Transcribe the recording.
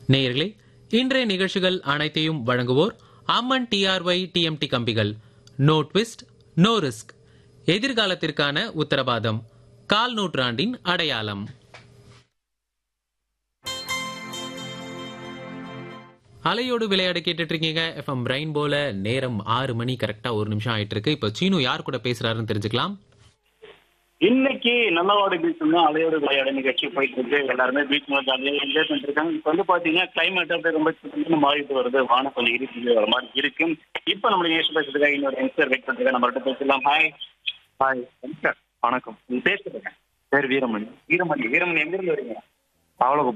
நேயர்களே இன்றைய நிகழ்ச்சிகள் அனைத்தையும் வழங்குவோர் அம்மன் டிஆர்ஒய் டிஎம்டி கம்பிகள் நோ ட்விஸ்ட் நோ ரிஸ்க் எதிர்காலத்திற்கான உத்தரவாதம் கால் நூற்றாண்டின் அடையாளம் அலையோடு விளையாட கேட்டுட்டு இருக்கீங்க எஃப்எம் ரெயின்போல நேரம் ஆறு மணி கரெக்டா ஒரு நிமிஷம் ஆயிட்டு இருக்கு இப்போ சீனு யார் கூட பேசுறாருன்னு தெரிஞ்சுக்கலாம் இன்னைக்கு நல்லவாடு பீச் தான் அலையோடு விளையாட நிகழ்ச்சி போயிட்டு இருக்கு எல்லாருமே பீச் ஜாலியாக என்ஜாய் பண்ணிட்டு இருக்காங்க இப்போ வந்து பாத்தீங்கன்னா கிளைமேட் அப்படியே ரொம்ப சில்லுன்னு மாறிட்டு வருது வானம் கொஞ்சம் இருக்கு வர மாதிரி இருக்கு இப்போ நம்ம நிகழ்ச்சி பேசுறதுக்காக இன்னொரு யங்ஸ்டர் வெயிட் பண்ணிருக்காங்க நம்மள்ட்ட பேசலாம் ஹாய் ஹாய் யங்ஸ்டர் வணக்கம் நீங்க பேசுறீங்க பேர் வீரமணி வீரமணி வீரமணி எங்க இருந்து வரீங்க பாவலகுப்பம்